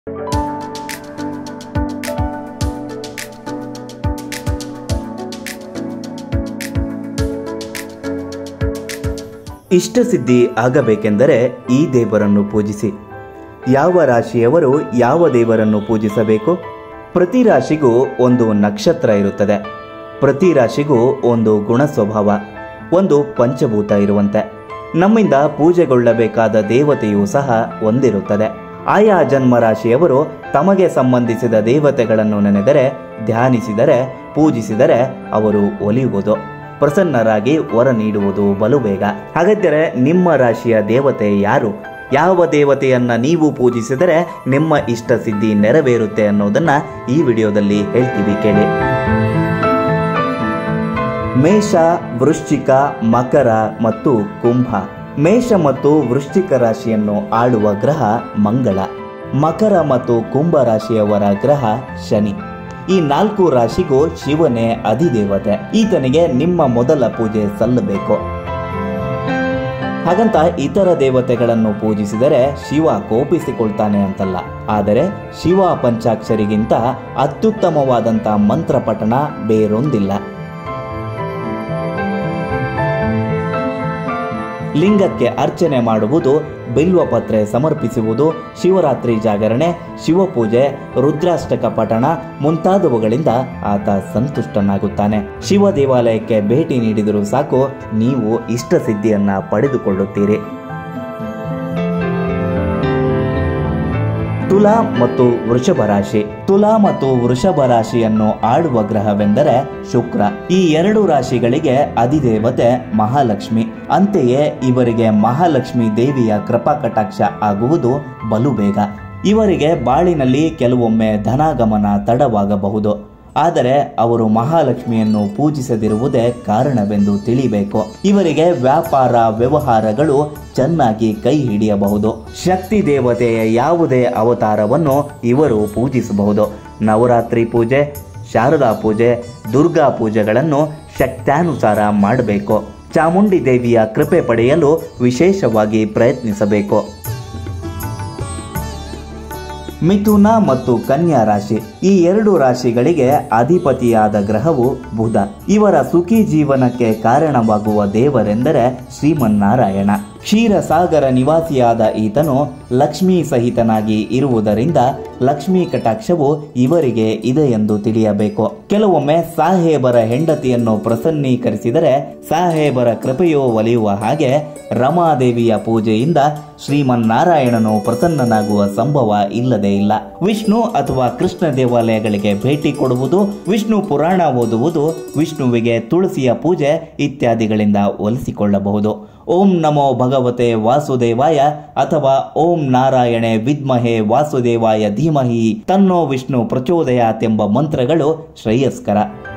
ಇಷ್ಟಸಿದ್ಧಿ ಆಗಬೇಕೆಂದರೆ ಈ ದೇವರನ್ನು ಪೂಜಿಸಿ ಯಾವ ರಾಶಿಯವರು ಯಾವ ದೇವರನ್ನು ಪೂಜಿಸಬೇಕು ಪ್ರತಿ ರಾಶಿಗೂ ಒಂದು ನಕ್ಷತ್ರ ಇರುತ್ತದೆ ಪ್ರತಿ ರಾಶಿಗೂ ಒಂದು ಗುಣ ಸ್ವಭಾವ ಒಂದು ಪಂಚಭೂತ ಇರುವಂತೆ ನಮ್ಮಿಂದ ಪೂಜೆಗೊಳ್ಳಬೇಕಾದ ದೇವತೆಯೂ ಸಹ ಒಂದಿರುತ್ತದೆ ಆಯಾ ಜನ್ಮ ರಾಶಿಯವರು ತಮಗೆ ಸಂಬಂಧಿಸಿದ ದೇವತೆಗಳನ್ನು ನೆನೆದರೆ ಧ್ಯಾನಿಸಿದರೆ ಪೂಜಿಸಿದರೆ ಅವರು ಒಲಿಯುವುದು ಪ್ರಸನ್ನರಾಗಿ ವರ ನೀಡುವುದು ಬಲು ಬೇಗ ಹಾಗಾದರೆ ನಿಮ್ಮ ರಾಶಿಯ ದೇವತೆ ಯಾರು ಯಾವ ದೇವತೆಯನ್ನ ನೀವು ಪೂಜಿಸಿದರೆ ನಿಮ್ಮ ಇಷ್ಟ ಸಿದ್ಧಿ ನೆರವೇರುತ್ತೆ ಅನ್ನೋದನ್ನ ಈ ವಿಡಿಯೋದಲ್ಲಿ ಹೇಳ್ತೀವಿ ಕೇಳಿ ಮೇಷ ವೃಶ್ಚಿಕ ಮಕರ ಮತ್ತು ಕುಂಭ ಮೇಷ ಮತ್ತು ವೃಶ್ಚಿಕ ರಾಶಿಯನ್ನು ಆಳುವ ಗ್ರಹ ಮಂಗಳ ಮಕರ ಮತ್ತು ಕುಂಭ ರಾಶಿಯವರ ಗ್ರಹ ಶನಿ ಈ ನಾಲ್ಕು ರಾಶಿಗೂ ಶಿವನೇ ಅಧಿದೇವತೆ ಈತನಿಗೆ ನಿಮ್ಮ ಮೊದಲ ಪೂಜೆ ಸಲ್ಲಬೇಕು ಹಾಗಂತ ಇತರ ದೇವತೆಗಳನ್ನು ಪೂಜಿಸಿದರೆ ಶಿವ ಕೋಪಿಸಿಕೊಳ್ತಾನೆ ಅಂತಲ್ಲ ಆದರೆ ಶಿವ ಪಂಚಾಕ್ಷರಿಗಿಂತ ಅತ್ಯುತ್ತಮವಾದಂಥ ಮಂತ್ರ ಪಠಣ ಬೇರೊಂದಿಲ್ಲ ಲಿಂಗಕ್ಕೆ ಅರ್ಚನೆ ಮಾಡುವುದು ಬಿಲ್ವಪತ್ರೆ ಸಮರ್ಪಿಸುವುದು ಶಿವರಾತ್ರಿ ಜಾಗರಣೆ ಶಿವಪೂಜೆ ರುದ್ರಾಷ್ಟಕ ಪಠಣ ಮುಂತಾದವುಗಳಿಂದ ಆತ ಸಂತುಷ್ಟನಾಗುತ್ತಾನೆ ಶಿವ ದೇವಾಲಯಕ್ಕೆ ಭೇಟಿ ನೀಡಿದರೂ ಸಾಕು ನೀವು ಇಷ್ಟ ಸಿದ್ಧಿಯನ್ನ ಪಡೆದುಕೊಳ್ಳುತ್ತೀರಿ ತುಲಾ ಮತ್ತು ವೃಷಭ ರಾಶಿ ತುಲಾ ಮತ್ತು ವೃಷಭ ರಾಶಿಯನ್ನು ಆಳುವ ಗ್ರಹವೆಂದರೆ ಶುಕ್ರ ಈ ಎರಡು ರಾಶಿಗಳಿಗೆ ಅಧಿದೇವತೆ ಮಹಾಲಕ್ಷ್ಮಿ ಅಂತೆಯೇ ಇವರಿಗೆ ಮಹಾಲಕ್ಷ್ಮಿ ದೇವಿಯ ಕೃಪಾ ಕಟಾಕ್ಷ ಆಗುವುದು ಬಲು ಬೇಗ ಇವರಿಗೆ ಬಾಳಿನಲ್ಲಿ ಕೆಲವೊಮ್ಮೆ ಧನಾಗಮನ ತಡವಾಗಬಹುದು ಆದರೆ ಅವರು ಮಹಾಲಕ್ಷ್ಮಿಯನ್ನು ಪೂಜಿಸದಿರುವುದೇ ಕಾರಣವೆಂದು ತಿಳಿಬೇಕು ಇವರಿಗೆ ವ್ಯಾಪಾರ ವ್ಯವಹಾರಗಳು ಚೆನ್ನಾಗಿ ಕೈ ಹಿಡಿಯಬಹುದು ಶಕ್ತಿ ದೇವತೆಯ ಯಾವುದೇ ಅವತಾರವನ್ನು ಇವರು ಪೂಜಿಸಬಹುದು ನವರಾತ್ರಿ ಪೂಜೆ ಶಾರದಾ ಪೂಜೆ ದುರ್ಗಾ ಪೂಜೆಗಳನ್ನು ಶಕ್ತ್ಯಾನುಸಾರ ಮಾಡಬೇಕು ಚಾಮುಂಡಿ ದೇವಿಯ ಕೃಪೆ ಪಡೆಯಲು ವಿಶೇಷವಾಗಿ ಪ್ರಯತ್ನಿಸಬೇಕು ಮಿಥುನ ಮತ್ತು ಕನ್ಯಾ ರಾಶಿ ಈ ಎರಡು ರಾಶಿಗಳಿಗೆ ಅಧಿಪತಿಯಾದ ಗ್ರಹವು ಬುಧ ಇವರ ಸುಖಿ ಜೀವನಕ್ಕೆ ಕಾರಣವಾಗುವ ದೇವರೆಂದರೆ ಶ್ರೀಮನ್ನಾರಾಯಣ ಕ್ಷೀರಸಾಗರ ನಿವಾಸಿಯಾದ ಈತನು ಲಕ್ಷ್ಮೀ ಸಹಿತನಾಗಿ ಇರುವುದರಿಂದ ಲಕ್ಷ್ಮೀ ಕಟಾಕ್ಷವು ಇವರಿಗೆ ಇದೆ ಎಂದು ತಿಳಿಯಬೇಕು ಕೆಲವೊಮ್ಮೆ ಸಾಹೇಬರ ಹೆಂಡತಿಯನ್ನು ಪ್ರಸನ್ನೀಕರಿಸಿದರೆ ಸಾಹೇಬರ ಕೃಪೆಯು ಒಲಿಯುವ ಹಾಗೆ ರಮಾದೇವಿಯ ಪೂಜೆಯಿಂದ ಶ್ರೀಮನ್ನಾರಾಯಣನು ಪ್ರಸನ್ನನಾಗುವ ಸಂಭವ ಇಲ್ಲದೇ ಇಲ್ಲ ವಿಷ್ಣು ಅಥವಾ ಕೃಷ್ಣ ದೇವಾಲಯಗಳಿಗೆ ಭೇಟಿ ಕೊಡುವುದು ವಿಷ್ಣು ಪುರಾಣ ಓದುವುದು ವಿಷ್ಣುವಿಗೆ ತುಳಸಿಯ ಪೂಜೆ ಇತ್ಯಾದಿಗಳಿಂದ ಒಲಿಸಿಕೊಳ್ಳಬಹುದು ಓಂ ನಮೋ ಭಗವತೆ ವಾಸುದೇವಾಯ ಅಥವಾ ಓಂ ನಾರಾಯಣೆ ವಿದ್ಮಹೆ ವಾಸುದೇವಾಯ ಧೀಮಹಿ ತನ್ನೋ ವಿಷ್ಣು ಪ್ರಚೋದಯಾತ್ ಎಂಬ ಮಂತ್ರಗಳು ಶ್ರೇಯಸ್ಕರ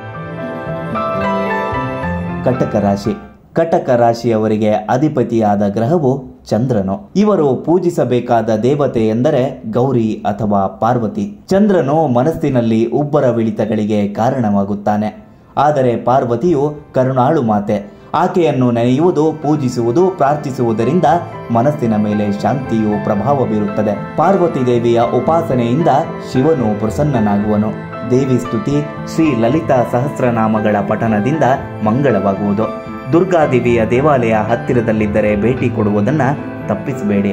ಕಟಕ ರಾಶಿ ಕಟಕ ರಾಶಿಯವರಿಗೆ ಅಧಿಪತಿಯಾದ ಗ್ರಹವು ಚಂದ್ರನು ಇವರು ಪೂಜಿಸಬೇಕಾದ ದೇವತೆ ಎಂದರೆ ಗೌರಿ ಅಥವಾ ಪಾರ್ವತಿ ಚಂದ್ರನು ಮನಸ್ಸಿನಲ್ಲಿ ಉಬ್ಬರ ವಿಳಿತಗಳಿಗೆ ಕಾರಣವಾಗುತ್ತಾನೆ ಆದರೆ ಪಾರ್ವತಿಯು ಕರುಣಾಳು ಮಾತೆ ಆಕೆಯನ್ನು ನೆನೆಯುವುದು ಪೂಜಿಸುವುದು ಪ್ರಾರ್ಥಿಸುವುದರಿಂದ ಮನಸ್ಸಿನ ಮೇಲೆ ಶಾಂತಿಯು ಪ್ರಭಾವ ಬೀರುತ್ತದೆ ಪಾರ್ವತಿ ದೇವಿಯ ಉಪಾಸನೆಯಿಂದ ಶಿವನು ಪ್ರಸನ್ನನಾಗುವನು ದೇವಿ ಸ್ತುತಿ ಶ್ರೀ ಲಲಿತಾ ಸಹಸ್ರನಾಮಗಳ ಪಠನದಿಂದ ಮಂಗಳವಾಗುವುದು ದುರ್ಗಾದೇವಿಯ ದೇವಾಲಯ ಹತ್ತಿರದಲ್ಲಿದ್ದರೆ ಭೇಟಿ ಕೊಡುವುದನ್ನ ತಪ್ಪಿಸಬೇಡಿ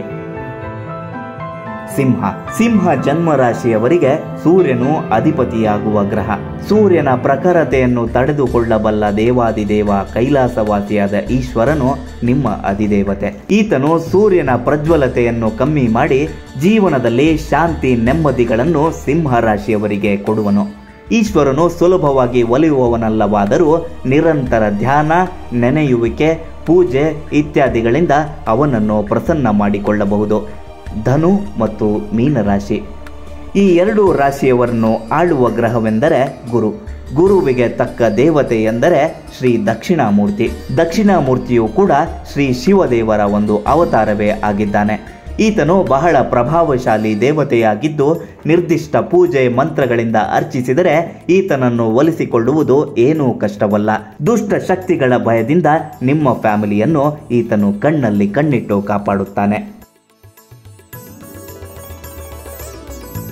ಸಿಂಹ ಸಿಂಹ ಜನ್ಮ ರಾಶಿಯವರಿಗೆ ಸೂರ್ಯನು ಅಧಿಪತಿಯಾಗುವ ಗ್ರಹ ಸೂರ್ಯನ ಪ್ರಖರತೆಯನ್ನು ತಡೆದುಕೊಳ್ಳಬಲ್ಲ ದೇವಾದಿದೇವ ಕೈಲಾಸವಾಸಿಯಾದ ಈಶ್ವರನು ನಿಮ್ಮ ಅಧಿದೇವತೆ ಈತನು ಸೂರ್ಯನ ಪ್ರಜ್ವಲತೆಯನ್ನು ಕಮ್ಮಿ ಮಾಡಿ ಜೀವನದಲ್ಲಿ ಶಾಂತಿ ನೆಮ್ಮದಿಗಳನ್ನು ಸಿಂಹ ರಾಶಿಯವರಿಗೆ ಕೊಡುವನು ಈಶ್ವರನು ಸುಲಭವಾಗಿ ಒಲಿಯುವವನಲ್ಲವಾದರೂ ನಿರಂತರ ಧ್ಯಾನ ನೆನೆಯುವಿಕೆ ಪೂಜೆ ಇತ್ಯಾದಿಗಳಿಂದ ಅವನನ್ನು ಪ್ರಸನ್ನ ಮಾಡಿಕೊಳ್ಳಬಹುದು ಧನು ಮತ್ತು ಮೀನರಾಶಿ ಈ ಎರಡು ರಾಶಿಯವರನ್ನು ಆಳುವ ಗ್ರಹವೆಂದರೆ ಗುರು ಗುರುವಿಗೆ ತಕ್ಕ ದೇವತೆ ಎಂದರೆ ಶ್ರೀ ದಕ್ಷಿಣಾಮೂರ್ತಿ ದಕ್ಷಿಣಾಮೂರ್ತಿಯು ಕೂಡ ಶ್ರೀ ಶಿವದೇವರ ಒಂದು ಅವತಾರವೇ ಆಗಿದ್ದಾನೆ ಈತನು ಬಹಳ ಪ್ರಭಾವಶಾಲಿ ದೇವತೆಯಾಗಿದ್ದು ನಿರ್ದಿಷ್ಟ ಪೂಜೆ ಮಂತ್ರಗಳಿಂದ ಅರ್ಚಿಸಿದರೆ ಈತನನ್ನು ಒಲಿಸಿಕೊಳ್ಳುವುದು ಏನೂ ಕಷ್ಟವಲ್ಲ ದುಷ್ಟ ಶಕ್ತಿಗಳ ಭಯದಿಂದ ನಿಮ್ಮ ಫ್ಯಾಮಿಲಿಯನ್ನು ಈತನು ಕಣ್ಣಲ್ಲಿ ಕಣ್ಣಿಟ್ಟು ಕಾಪಾಡುತ್ತಾನೆ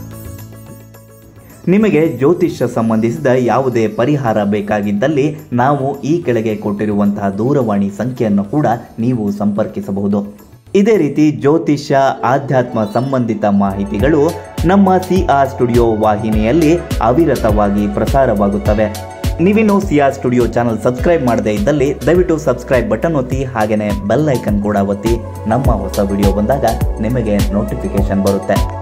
ನಿಮಗೆ ಜ್ಯೋತಿಷ್ಯ ಸಂಬಂಧಿಸಿದ ಯಾವುದೇ ಪರಿಹಾರ ಬೇಕಾಗಿದ್ದಲ್ಲಿ ನಾವು ಈ ಕೆಳಗೆ ಕೊಟ್ಟಿರುವಂತಹ ದೂರವಾಣಿ ಸಂಖ್ಯೆಯನ್ನು ಕೂಡ ನೀವು ಸಂಪರ್ಕಿಸಬಹುದು ಇದೇ ರೀತಿ ಜ್ಯೋತಿಷ್ಯ ಆಧ್ಯಾತ್ಮ ಸಂಬಂಧಿತ ಮಾಹಿತಿಗಳು ನಮ್ಮ ಸಿ ಆರ್ ಸ್ಟುಡಿಯೋ ವಾಹಿನಿಯಲ್ಲಿ ಅವಿರತವಾಗಿ ಪ್ರಸಾರವಾಗುತ್ತವೆ ನೀವಿನ್ನು C R studio channel subscribe ಮಾಡದೇ ಇದ್ದಲ್ಲಿ ದಯವಿಟ್ಟು ಸಬ್ಸ್ಕ್ರೈಬ್ ಬಟನ್ ಒತ್ತಿ ಹಾಗೆಯೇ ಬೆಲ್ ಐಕನ್ ಕೂಡ ಒತ್ತಿ ನಮ್ಮ ಹೊಸ ವಿಡಿಯೋ ಬಂದಾಗ ನಿಮಗೆ ನೋಟಿಫಿಕೇಶನ್ ಬರುತ್ತೆ